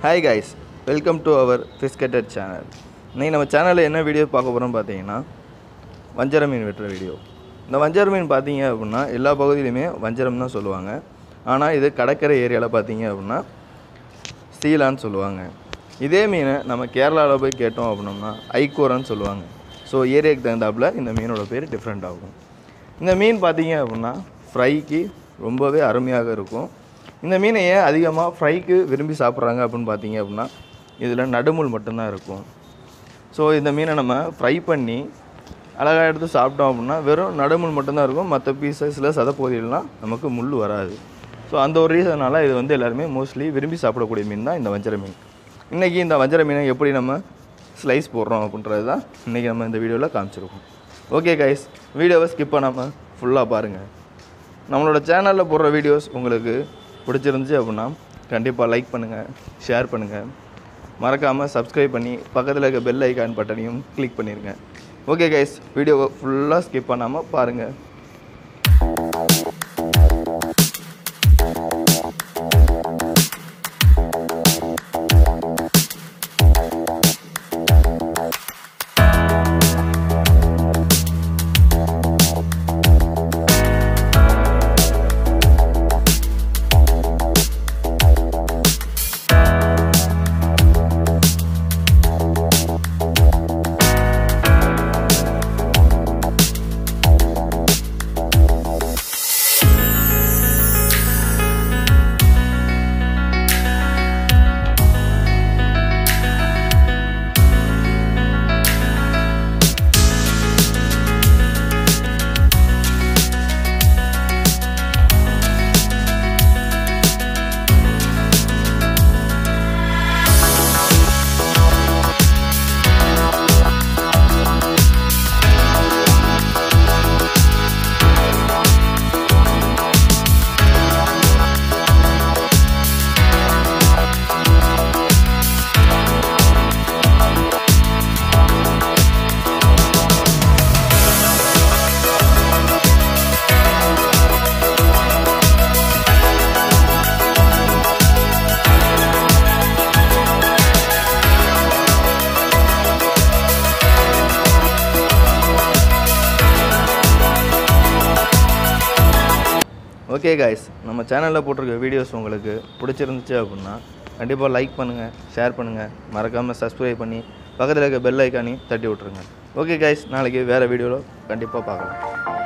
hi guys welcome to our ஃபிஸ்கட்டட் channel இன்னைக்கு நம்ம சேனலில் என்ன வீடியோ பார்க்க போகிறோம் பார்த்தீங்கன்னா வஞ்சர மீன் வெட்டுற வீடியோ இந்த வஞ்சர மீன் பார்த்தீங்க அப்படின்னா எல்லா பகுதியிலுமே வஞ்சரம் தான் சொல்லுவாங்க ஆனால் இது கடற்கரை ஏரியாவில் பார்த்தீங்க அப்படின்னா சீலான்னு சொல்லுவாங்க இதே மீனை நம்ம கேரளாவில் போய் கேட்டோம் அப்படின்னோம்னா ஐகோரன்னு சொல்லுவாங்க ஸோ ஏரியாவுக்கு தகுந்தாப்புல இந்த மீனோட பேர் டிஃப்ரெண்ட் ஆகும் இந்த மீன் பார்த்தீங்க அப்படின்னா ஃப்ரைக்கு ரொம்பவே அருமையாக இருக்கும் இந்த மீனை ஏன் அதிகமாக ஃப்ரைக்கு விரும்பி சாப்பிட்றாங்க அப்படின்னு பார்த்தீங்க அப்படின்னா இதில் நடுமுள் மட்டும்தான் இருக்கும் ஸோ இந்த மீனை நம்ம ஃப்ரை பண்ணி அழகாக எடுத்து சாப்பிட்டோம் அப்படின்னா வெறும் நடுமுள் மட்டும்தான் இருக்கும் மற்ற பீசஸில் சதப்பகுதியிலலாம் நமக்கு முள் வராது ஸோ அந்த ஒரு ரீசனால் இது வந்து எல்லாருமே மோஸ்ட்லி விரும்பி சாப்பிடக்கூடிய மீன் தான் இந்த வஞ்சர மீன் இன்றைக்கி இந்த வஞ்சர மீனை எப்படி நம்ம ஸ்லைஸ் போடுறோம் அப்படின்றது தான் இன்றைக்கி நம்ம இந்த வீடியோவில் காமிச்சிருக்கோம் ஓகே கைஸ் வீடியோவை ஸ்கிப் பண்ணாமல் ஃபுல்லாக பாருங்கள் நம்மளோட சேனலில் போடுற வீடியோஸ் உங்களுக்கு பிடிச்சிருந்துச்சி அப்படின்னா கண்டிப்பாக லைக் பண்ணுங்கள் ஷேர் பண்ணுங்கள் மறக்காமல் சப்ஸ்கிரைப் பண்ணி பக்கத்தில் இருக்க பெல் ஐக்கான் பட்டனையும் கிளிக் பண்ணிடுங்க ஓகே கைஸ் வீடியோவை ஃபுல்லாக ஸ்கிப் பண்ணாமல் பாருங்கள் ஓகே காய்ஸ் நம்ம சேனலில் போட்டிருக்க வீடியோஸ் உங்களுக்கு பிடிச்சிருந்துச்சு அப்படின்னா கண்டிப்பாக லைக் பண்ணுங்கள் ஷேர் பண்ணுங்கள் மறக்காமல் சப்ஸ்கிரைப் பண்ணி பக்கத்தில் இருக்க பெல் ஐக்கானையும் தட்டி விட்ருங்க ஓகே காய்ஸ் நாளைக்கு வேறு வீடியோவில் கண்டிப்பாக பார்க்கலாம்